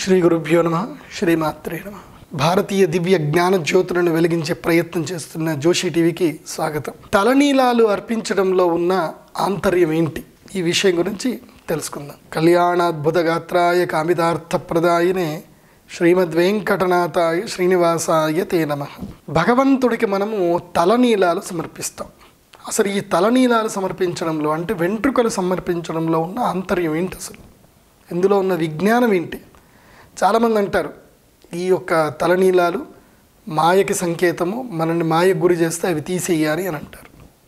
శ్రీ గురుభ్యో నమ శ్రీమాత్రే నమ భారతీయ దివ్య జ్ఞాన జ్యోతులను వెలిగించే ప్రయత్నం చేస్తున్న జోషి టీవీకి స్వాగతం తలనీలాలు అర్పించడంలో ఉన్న ఆంతర్యం ఏంటి ఈ విషయం గురించి తెలుసుకుందాం కళ్యాణాద్భుత గాత్రాయ కామితార్థప్రదాయనే శ్రీమద్ వెంకటనాథాయ శ్రీనివాసాయ తే నమ భగవంతుడికి మనము తలనీలాలు సమర్పిస్తాం అసలు ఈ తలనీలాలు సమర్పించడంలో అంటే వెంట్రుకలు సమర్పించడంలో ఉన్న ఆంతర్యం ఏంటి అసలు ఇందులో ఉన్న విజ్ఞానం ఏంటి చాలామంది అంటారు ఈ యొక్క తలనీలాలు మాయకి సంకేతము మనల్ని మాయకు గురి చేస్తే అవి తీసేయాలి అని అంటారు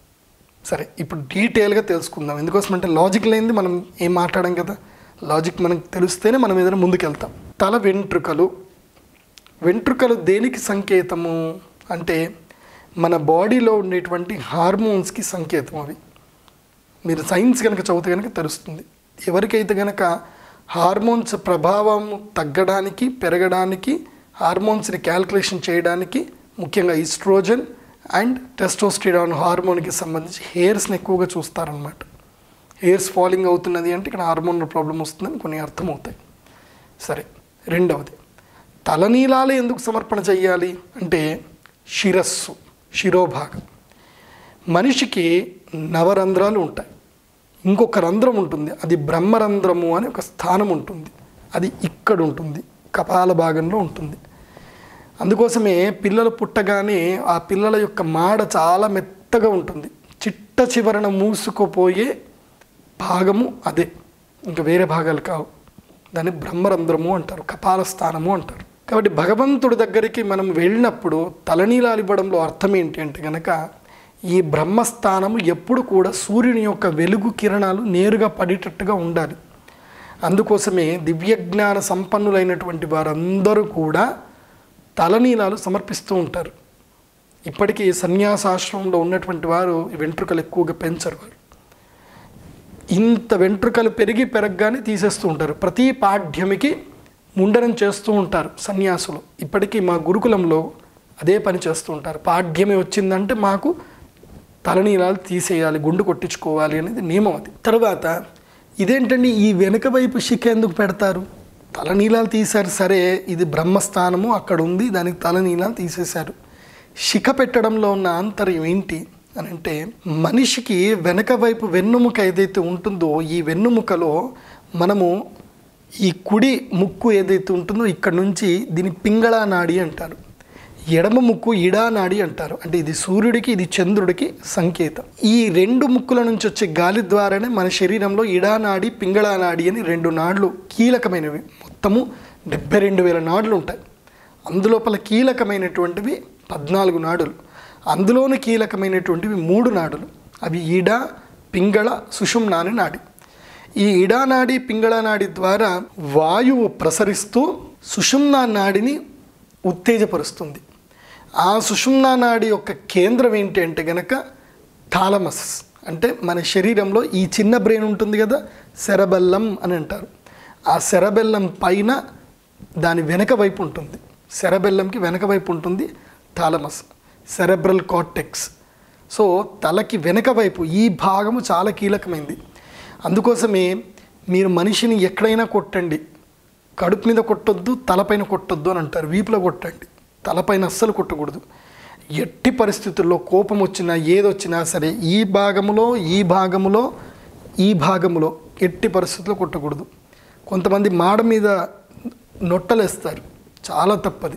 సరే ఇప్పుడు డీటెయిల్గా తెలుసుకుందాం ఎందుకోసం అంటే లాజిక్ లేనిది మనం ఏం మాట్లాడాం కదా లాజిక్ మనకు తెలిస్తేనే మనం ఏదైనా ముందుకెళ్తాం తల వెంట్రుకలు వెంట్రుకలు దేనికి సంకేతము అంటే మన బాడీలో ఉండేటువంటి హార్మోన్స్కి సంకేతం అవి మీరు సైన్స్ కనుక చదివితే కనుక తెలుస్తుంది ఎవరికైతే కనుక హార్మోన్స్ ప్రభావం తగ్గడానికి పెరగడానికి హార్మోన్స్ని క్యాల్కులేషన్ చేయడానికి ముఖ్యంగా ఈస్ట్రోజన్ అండ్ టెస్టోస్టిరాన్ హార్మోన్కి సంబంధించి హెయిర్స్ని ఎక్కువగా చూస్తారనమాట హెయిర్స్ ఫాలింగ్ అవుతున్నది అంటే ఇక్కడ హార్మోన్ ప్రాబ్లం వస్తుందని కొన్ని అర్థమవుతాయి సరే రెండవది తలనీలాలు ఎందుకు సమర్పణ చేయాలి అంటే శిరస్సు శిరోభాగం మనిషికి నవరంధ్రాలు ఉంటాయి ఇంకొక రంధ్రం ఉంటుంది అది బ్రహ్మరంధ్రము అని ఒక స్థానం ఉంటుంది అది ఇక్కడ ఉంటుంది కపాల భాగంలో ఉంటుంది అందుకోసమే పిల్లలు పుట్టగానే ఆ పిల్లల యొక్క మాడ చాలా మెత్తగా ఉంటుంది చిట్ట చివరన మూసుకుపోయే భాగము అదే ఇంకా వేరే భాగాలు కావు దాన్ని బ్రహ్మరంధ్రము అంటారు కపాల స్థానము అంటారు కాబట్టి భగవంతుడి దగ్గరికి మనం వెళ్ళినప్పుడు తలనీలాలు ఇవ్వడంలో అర్థం ఏంటి అంటే కనుక ఈ బ్రహ్మస్థానము ఎప్పుడు కూడా సూర్యుని యొక్క వెలుగు కిరణాలు నేరుగా పడేటట్టుగా ఉండాలి అందుకోసమే దివ్యజ్ఞాన సంపన్నులైనటువంటి వారందరూ కూడా తలనీలాలు సమర్పిస్తూ ఉంటారు ఇప్పటికీ సన్యాసాశ్రమంలో ఉన్నటువంటి వారు ఈ వెంట్రుకలు ఎక్కువగా పెంచరు వారు ఇంత వెంట్రుకలు పెరిగి పెరగగానే తీసేస్తూ ఉంటారు ప్రతి పాఠ్యమికి ముండనం చేస్తూ ఉంటారు సన్యాసులు ఇప్పటికీ మా గురుకులంలో అదే పని చేస్తూ ఉంటారు పాఠ్యమే వచ్చిందంటే మాకు తలనీలాలు తీసేయాలి గుండు కొట్టించుకోవాలి అనేది నియమం అది తర్వాత ఇదేంటండి ఈ వెనుక వైపు శిఖ ఎందుకు పెడతారు తలనీలాలు తీశారు సరే ఇది బ్రహ్మస్థానము అక్కడ ఉంది దానికి తలనీలాలు తీసేశారు శిఖ పెట్టడంలో ఉన్న ఆంతర్యం ఏంటి అని అంటే మనిషికి వెనక వైపు వెన్నుముక ఏదైతే ఉంటుందో ఈ వెన్నుముకలో మనము ఈ కుడి ముక్కు ఏదైతే ఉంటుందో ఇక్కడ నుంచి దీని పింగళా నాడి అంటారు ఎడమ ముక్కు ఇడా నాడి అంటారు అంటే ఇది సూర్యుడికి ఇది చంద్రుడికి సంకేతం ఈ రెండు ముక్కుల నుంచి వచ్చే గాలి ద్వారానే మన శరీరంలో ఇడా నాడి పింగళా నాడి అని రెండు నాడులు కీలకమైనవి మొత్తము డెబ్బై రెండు వేల నాడులు ఉంటాయి అందులోపల కీలకమైనటువంటివి పద్నాలుగు నాడులు అందులోని కీలకమైనటువంటివి మూడు నాడులు అవి ఈడ పింగళ సుషుమ్న అని నాడి ఈ ఇడా నాడి పింగళ నాడి ద్వారా వాయువు ప్రసరిస్తూ సుషుమ్న నాడిని ఉత్తేజపరుస్తుంది ఆ సుషుమ్న నాడి యొక్క కేంద్రం ఏంటి అంటే గనక థాలమస్ అంటే మన శరీరంలో ఈ చిన్న బ్రెయిన్ ఉంటుంది కదా శరబెల్లం అని అంటారు ఆ శరబెల్లం పైన దాని వెనక వైపు ఉంటుంది శరబెల్లంకి వెనక వైపు ఉంటుంది థాలమస్ సెరెబ్రల్ కార్టెక్స్ సో తలకి వెనక వైపు ఈ భాగము చాలా కీలకమైంది అందుకోసమే మీరు మనిషిని ఎక్కడైనా కొట్టండి కడుపు మీద కొట్టొద్దు తలపైన కొట్టొద్దు అని అంటారు వీపులో కొట్టండి తలపైన అస్సలు కొట్టకూడదు ఎట్టి పరిస్థితుల్లో కోపం వచ్చినా ఏదొచ్చినా సరే ఈ భాగములో ఈ భాగములో ఈ భాగములో ఎట్టి పరిస్థితుల్లో కొట్టకూడదు కొంతమంది మాడ మీద నొట్టలేస్తారు చాలా తప్పది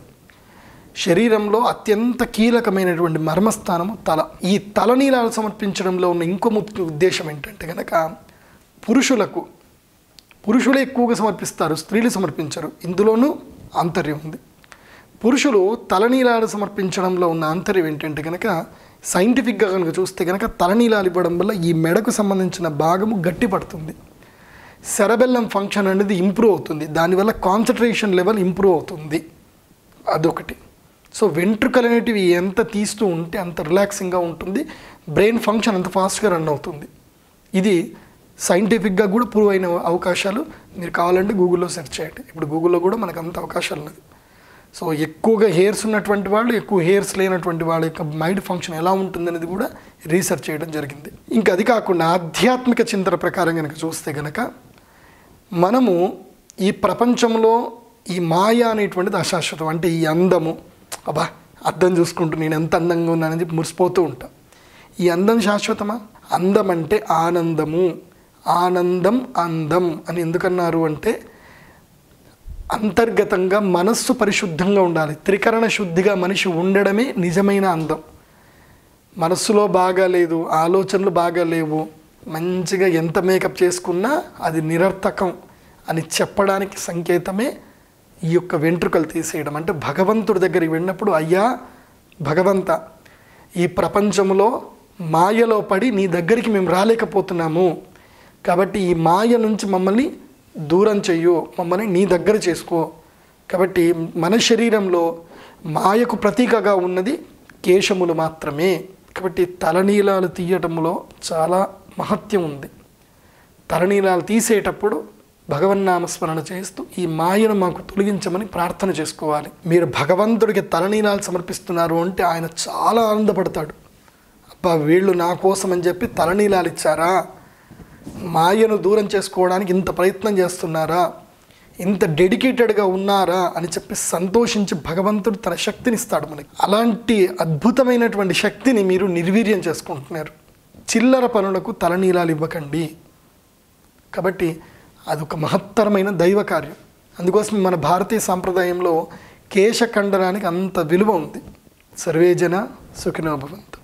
శరీరంలో అత్యంత కీలకమైనటువంటి మర్మస్థానము తల ఈ తలనీలాలు సమర్పించడంలో ఉన్న ఇంకో ముఖ్య ఉద్దేశం ఏంటంటే కనుక పురుషులకు పురుషులే ఎక్కువగా సమర్పిస్తారు స్త్రీలు సమర్పించరు ఇందులోనూ ఆంతర్యం ఉంది పురుషులు తలనీలాలు సమర్పించడంలో ఉన్న ఆంతర్యం ఏంటంటే కనుక సైంటిఫిక్గా కనుక చూస్తే కనుక తలనీలాలు ఇవ్వడం వల్ల ఈ మెడకు సంబంధించిన భాగము గట్టిపడుతుంది సెరబెల్లం ఫంక్షన్ అనేది ఇంప్రూవ్ అవుతుంది దానివల్ల కాన్సన్ట్రేషన్ లెవెల్ ఇంప్రూవ్ అవుతుంది అదొకటి సో వెంట్రుకలు అనేటివి ఎంత తీస్తూ ఉంటే అంత రిలాక్సింగ్గా ఉంటుంది బ్రెయిన్ ఫంక్షన్ అంత ఫాస్ట్గా రన్ అవుతుంది ఇది సైంటిఫిక్గా కూడా ప్రూవ్ అయిన అవకాశాలు మీరు కావాలంటే గూగుల్లో సెర్చ్ చేయండి ఇప్పుడు గూగుల్లో కూడా మనకు అంత అవకాశాలు ఉన్నది సో ఎక్కువగా హెయిర్స్ ఉన్నటువంటి వాళ్ళు ఎక్కువ హెయిర్స్ లేనటువంటి వాళ్ళ యొక్క మైండ్ ఫంక్షన్ ఎలా ఉంటుందనేది కూడా రీసెర్చ్ చేయడం జరిగింది ఇంకా అది కాకుండా ఆధ్యాత్మిక చింతన ప్రకారం కనుక చూస్తే కనుక మనము ఈ ప్రపంచంలో ఈ మాయ అనేటువంటిది అశాశ్వతం అంటే ఈ అందము అబ్బా అద్దం చూసుకుంటూ నేను ఎంత అందంగా ఉన్నానని చెప్పి మురిసిపోతూ ఉంటా ఈ అందం శాశ్వతమా అందం అంటే ఆనందము ఆనందం అందం అని ఎందుకన్నారు అంటే అంతర్గతంగా మనస్సు పరిశుద్ధంగా ఉండాలి త్రికరణ శుద్ధిగా మనిషి ఉండడమే నిజమైన అందం మనస్సులో బాగా లేదు ఆలోచనలు బాగా లేవు మంచిగా ఎంత మేకప్ చేసుకున్నా అది నిరర్థకం అని చెప్పడానికి సంకేతమే ఈ యొక్క వెంట్రుకలు తీసేయడం అంటే భగవంతుడి దగ్గరికి వెళ్ళినప్పుడు అయ్యా భగవంత ఈ ప్రపంచంలో మాయలో పడి నీ దగ్గరికి మేము రాలేకపోతున్నాము కాబట్టి ఈ మాయ నుంచి మమ్మల్ని దూరం చెయ్యు మమ్మల్ని నీ దగ్గర చేసుకో కాబట్టి మన శరీరంలో మాయకు ప్రతీకగా ఉన్నది కేశములు మాత్రమే కాబట్టి తలనీలాలు తీయటంలో చాలా మహత్యం ఉంది తలనీలాలు తీసేటప్పుడు భగవన్నామస్మరణ చేస్తూ ఈ మాయను మాకు తొలగించమని ప్రార్థన చేసుకోవాలి మీరు భగవంతుడికి తలనీలాలు సమర్పిస్తున్నారు అంటే ఆయన చాలా ఆనందపడతాడు అబ్బా వీళ్ళు నా కోసం అని చెప్పి తలనీలాలు ఇచ్చారా మాయను దూరం చేసుకోవడానికి ఇంత ప్రయత్నం చేస్తున్నారా ఇంత డెడికేటెడ్గా ఉన్నారా అని చెప్పి సంతోషించి భగవంతుడు తన శక్తిని ఇస్తాడు మనకి అలాంటి అద్భుతమైనటువంటి శక్తిని మీరు నిర్వీర్యం చేసుకుంటున్నారు చిల్లర పనులకు తలనీలాలు ఇవ్వకండి కాబట్టి అదొక మహత్తరమైన దైవ కార్యం అందుకోసం మన భారతీయ సాంప్రదాయంలో కేశఖండనానికి అంత విలువ ఉంది సర్వేజన సుఖినో భవంతు